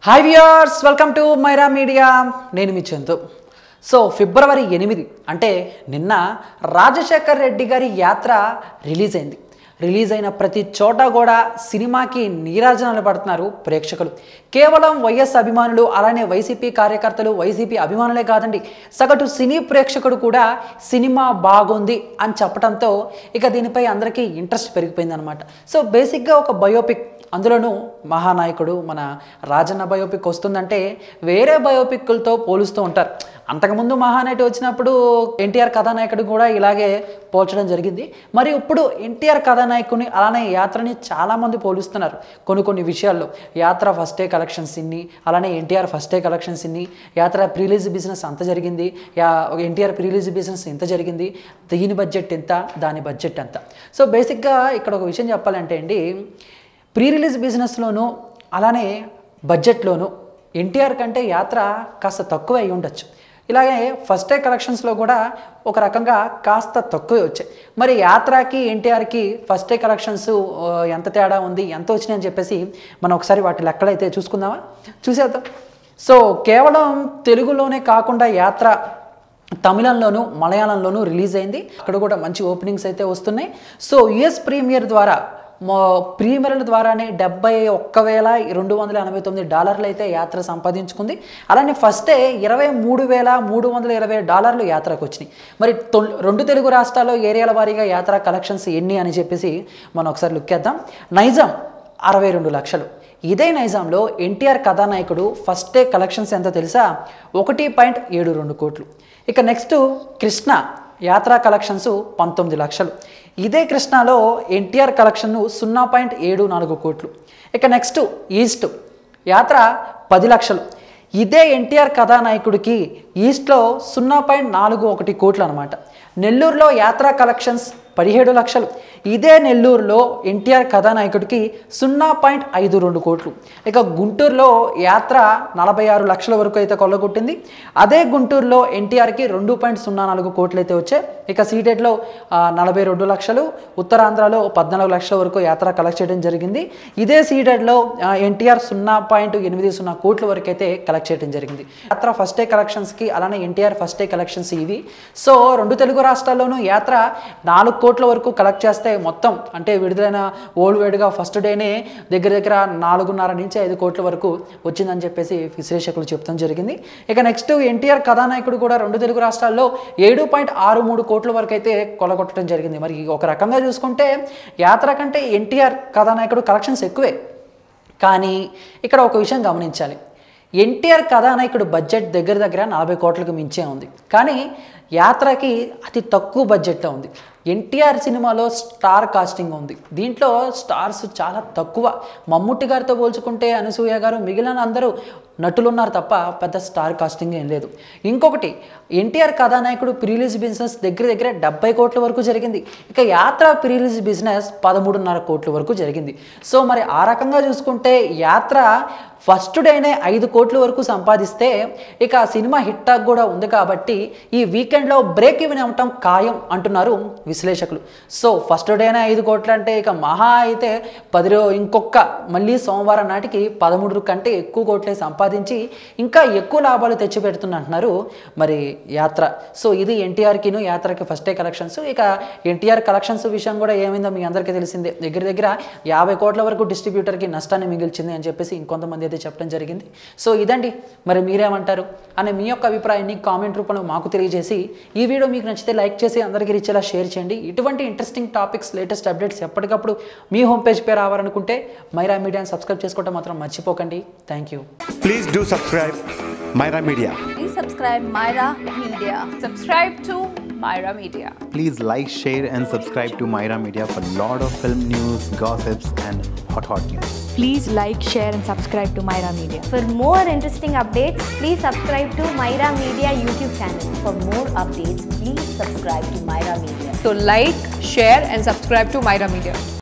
Hi viewers welcome to Myra media నేను మీ Chandu so February ఎనిమిది అంటే నిన్న రాజశేఖర్ రెడ్డి గారి యాత్ర రిలీజ్ అయింది రిలీజ్ అయిన ప్రతి చోట కూడా సినిమాకి నీరాజనాలు పడుతున్నారు ప్రేక్షకులు కేవలం వైఎస్ అభిమానులు అలానే వైసీపీ కార్యకర్తలు వైసీపీ అభిమానులే కాదండి సగటు సినీ ప్రేక్షకుడు కూడా సినిమా బాగుంది అని చెప్పడంతో ఇక దీనిపై అందరికీ ఇంట్రెస్ట్ పెరిగిపోయింది అనమాట సో బేసిక్గా ఒక బయోపిక్ అందులోనూ మహానాయకుడు మన రాజన్న బయోపిక్ వస్తుందంటే వేరే బయోపిక్లతో పోలుస్తూ ఉంటారు అంతకుముందు మహానటి వచ్చినప్పుడు ఎన్టీఆర్ కథానాయకుడు కూడా ఇలాగే పోల్చడం జరిగింది మరి ఇప్పుడు ఎన్టీఆర్ కథానాయకుని అలానే యాత్రని చాలామంది పోలుస్తున్నారు కొన్ని కొన్ని విషయాల్లో యాత్ర ఫస్ట్ డే కలెక్షన్స్ ఇన్ని అలానే ఎన్టీఆర్ ఫస్ట్ డే కలెక్షన్స్ ఇన్ని యాత్ర ప్రీలీజ్ బిజినెస్ అంత జరిగింది యా ఎన్టీఆర్ ప్రీలీజ్ బిజినెస్ ఎంత జరిగింది దీని బడ్జెట్ ఎంత దాని బడ్జెట్ ఎంత సో బేసిక్గా ఇక్కడ ఒక విషయం చెప్పాలంటే అండి ప్రీ రిలీజ్ బిజినెస్లోనూ అలానే బడ్జెట్లోనూ ఎన్టీఆర్ కంటే యాత్ర కాస్త తక్కువ అయి ఉండొచ్చు ఇలాగే ఫస్ట్ డే కలెక్షన్స్లో కూడా ఒక రకంగా కాస్త తక్కువే వచ్చాయి మరి యాత్రకి ఎన్టీఆర్కి ఫస్ట్ డే కలెక్షన్స్ ఆ, ఎంత తేడా ఉంది ఎంత వచ్చినాయి అని చెప్పేసి మనం ఒకసారి వాటి లెక్కలైతే చూసుకుందామా చూసేద్దాం సో కేవలం తెలుగులోనే కాకుండా యాత్ర తమిళంలోను మలయాళంలోనూ రిలీజ్ అయింది అక్కడ కూడా మంచి ఓపెనింగ్స్ అయితే వస్తున్నాయి సో యుఎస్ ప్రీమియర్ ద్వారా మో ప్రీమియర్ల ద్వారానే డెబ్బై ఒక్క వేల రెండు వందల ఎనభై తొమ్మిది డాలర్లు అయితే యాత్ర సంపాదించుకుంది అలానే ఫస్టే ఇరవై మూడు వేల మూడు వందల ఇరవై డాలర్లు యాత్రకు వచ్చినాయి మరి తొల్ రెండు తెలుగు రాష్ట్రాల్లో ఏరియాల వారీగా యాత్ర కలెక్షన్స్ ఎన్ని అని చెప్పేసి మనం ఒకసారి లుక్ చేద్దాం నైజాం అరవై రెండు లక్షలు ఇదే నైజాంలో ఎన్టీఆర్ కథానాయకుడు ఫస్ట్ డే కలెక్షన్స్ ఎంత తెలుసా ఒకటి పాయింట్ ఏడు రెండు కోట్లు ఇక నెక్స్ట్ కృష్ణ యాత్రా కలెక్షన్స్ పంతొమ్మిది లక్షలు ఇదే కృష్ణలో ఎన్టీఆర్ కలెక్షన్ సున్నా పాయింట్ ఏడు నాలుగు కోట్లు ఇక నెక్స్ట్ ఈస్ట్ యాత్ర పది లక్షలు ఇదే ఎన్టీఆర్ కథానాయకుడికి ఈస్ట్లో సున్నా పాయింట్ నాలుగు ఒకటి కోట్లు అనమాట నెల్లూరులో యాత్రా కలెక్షన్స్ పదిహేడు లక్షలు ఇదే నెల్లూరులో ఎన్టీఆర్ కథానాయకుడికి సున్నా పాయింట్ ఐదు రెండు కోట్లు ఇక గుంటూరులో యాత్ర నలభై ఆరు లక్షల వరకు అయితే కొల్లగొట్టింది అదే గుంటూరులో ఎన్టీఆర్కి రెండు పాయింట్ సున్నా నాలుగు కోట్లు అయితే వచ్చాయి ఇక సీటెడ్లో నలభై రెండు లక్షలు ఉత్తరాంధ్రలో పద్నాలుగు లక్షల వరకు యాత్ర కలెక్ట్ చేయడం జరిగింది ఇదే సీటెడ్లో ఎన్టీఆర్ సున్నా పాయింట్ ఎనిమిది సున్నా కోట్ల వరకు అయితే కలెక్ట్ చేయడం జరిగింది యాత్ర ఫస్ట్ డే కలెక్షన్స్కి అలానే ఎన్టీఆర్ ఫస్ట్ డే కలెక్షన్స్ ఇవి సో రెండు తెలుగు రాష్ట్రాల్లోనూ యాత్ర నాలుగు కోట్ల వరకు కలెక్ట్ చేస్తే మొత్తం అంటే విడుదలైన ఓల్డ్ వేడ్గా ఫస్ట్ డేనే దగ్గర దగ్గర నాలుగున్నర నుంచి ఐదు కోట్ల వరకు వచ్చిందని చెప్పేసి విశ్లేషకులు చెప్తాం జరిగింది ఇక నెక్స్ట్ ఎన్టీఆర్ కథానాయకుడు కూడా రెండు తెలుగు రాష్ట్రాల్లో ఏడు పాయింట్ ఆరు మూడు కోట్ల వరకు అయితే కొలగొట్టడం జరిగింది మరి ఒక రకంగా చూసుకుంటే యాత్ర కంటే ఎన్టీఆర్ కథానాయకుడు కలెక్షన్స్ ఎక్కువే కానీ ఇక్కడ ఒక విషయం గమనించాలి ఎన్టీఆర్ కథానాయకుడు బడ్జెట్ దగ్గర దగ్గర నలభై కోట్లకు మించే ఉంది కానీ యాత్రకి అతి తక్కువ బడ్జెట్లో ఉంది ఎన్టీఆర్ సినిమాలో స్టార్ కాస్టింగ్ ఉంది దీంట్లో స్టార్స్ చాలా తక్కువ మమ్ముట్టి గారితో పోల్చుకుంటే అనసూయ గారు మిగిలిన అందరూ నటులు ఉన్నారు తప్ప పెద్ద స్టార్ కాస్టింగ్ ఏం లేదు ఇంకొకటి ఎన్టీఆర్ కథానాయకుడు ప్రీలీజ్ బిజినెస్ దగ్గర దగ్గర డెబ్బై కోట్ల వరకు జరిగింది ఇక యాత్ర ప్రీలీజ్ బిజినెస్ పదమూడున్నర కోట్ల వరకు జరిగింది సో మరి ఆ రకంగా చూసుకుంటే యాత్ర ఫస్ట్ డేనే ఐదు కోట్ల వరకు సంపాదిస్తే ఇక ఆ సినిమా హిట్ టాక్ కూడా ఉంది కాబట్టి ఈ వీకెండ్లో బ్రేక్ ఇవన్ అవ్వటం ఖాయం అంటున్నారు విశ్లేషకులు సో ఫస్ట్ డేనే ఐదు కోట్లు అంటే ఇక మహా అయితే పది రో ఇంకొక మళ్ళీ సోమవారం నాటికి పదమూడు కంటే ఎక్కువ కోట్లే సంపాదించి ఇంకా ఎక్కువ లాభాలు తెచ్చిపెడుతున్నట్టున్నారు మరి యాత్ర సో ఇది ఎన్టీఆర్కిను యాత్రకి ఫస్ట్ డే కలెక్షన్స్ ఇక ఎన్టీఆర్ కలెక్షన్స్ విషయం కూడా ఏమైందో మీ అందరికీ తెలిసిందే దగ్గర దగ్గర యాభై కోట్ల వరకు డిస్ట్రిబ్యూటర్కి నష్టాన్ని మిగిల్చింది అని చెప్పేసి ఇంకొంతమంది అయితే చెప్పడం జరిగింది సో ఇదండి మరి మీరేమంటారు అనే మీ యొక్క అభిప్రాయాన్ని కామెంట్ రూపంలో మాకు తెలియజేసి ఈ వీడియో మీకు నచ్చితే లైక్ చేసి అందరికీ రీచేలా షేర్ చేయండి ఇటువంటి ఇంట్రెస్టింగ్ టాపిక్స్ లేటెస్ట్ అప్డేట్స్ ఎప్పటికప్పుడు మీ హోమ్ పేజ్ పై రావాలనుకుంటే మైరా మీడియాని సబ్స్క్రైబ్ చేసుకోవడం మాత్రం మర్చిపోకండి thank you Please do subscribe Myra Media. Please subscribe Myra Media. subscribe to Myra Media. Please like, share, and subscribe to Myra Media for lot of film news, gossips, and hot hot news. Please like, share, and subscribe to Myra Media. For more interesting updates, please subscribe to Myra Media YouTube channel. For more updates, please subscribe to Myra Media. So like, share and subscribe to Myra Media.